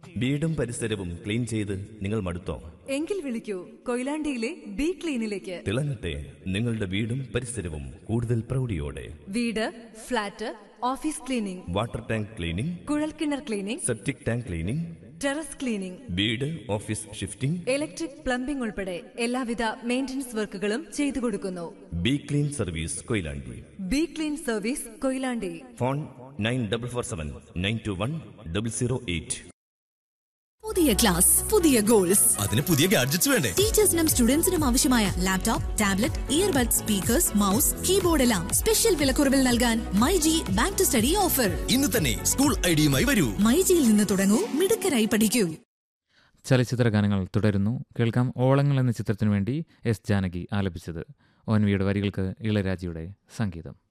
വീടും പരിസരവും ക്ലീൻ ചെയ്ത് നിങ്ങൾ മടുത്തോ എങ്കിൽ വിളിക്കൂ കൊയിലാണ്ടിയിലെ ബി ക്ലീനിലേക്ക് തിളങ്ങട്ടെ നിങ്ങളുടെ വീടും പരിസരവും കൂടുതൽ പ്രൗഢിയോടെ വീട് flat office cleaning water tank cleaning കുഴൽക്കിണർ cleaning septic tank cleaning terrace cleaning വീട് ഓഫീസ് ഷിഫ്റ്റിംഗ് ഇലക്ട്രിക് പ്ലംബിംഗ് ഉൾപ്പെടെ എല്ലാവിധ മെയിന്റനൻസ് വർക്കുകളും ചെയ്തു കൊടുക്കുന്നു B clean service Koyilandy B clean service Koyilandy phone nine double four seven nine two one double zero eight പുതിയ class പുതിയ goals അതിന് പുതിയ ഗാഡ്ജറ്റ്സ് വേണ്ടേ ടീച്ചേഴ്സിനും സ്റ്റുഡൻസിനും ആവശ്യമായ laptop tablet earbud speakers mouse keyboard എല്ലാം സ്പെഷ്യൽ വിലക്കുറവിൽ നൽകാൻ myG back to study offer ഇന്ന് തന്നെ സ്കൂൾ ഐഡിയുമായി വരൂ മൈജിയിൽ നിന്ന് തുടങ്ങൂ മിടുക്കരായി പഠിക്കൂ ചലച്ചിത്ര ഗാനങ്ങൾ തുടരുന്നു കേൾക്കാം ഓളങ്ങൾ എന്ന ചിത്രത്തിനു വേണ്ടി എസ് ജാനകി ആലപിച്ചത് ഒൻവിയുടെ വരികൾക്ക് ഇളരാജിയുടെ സംഗീതം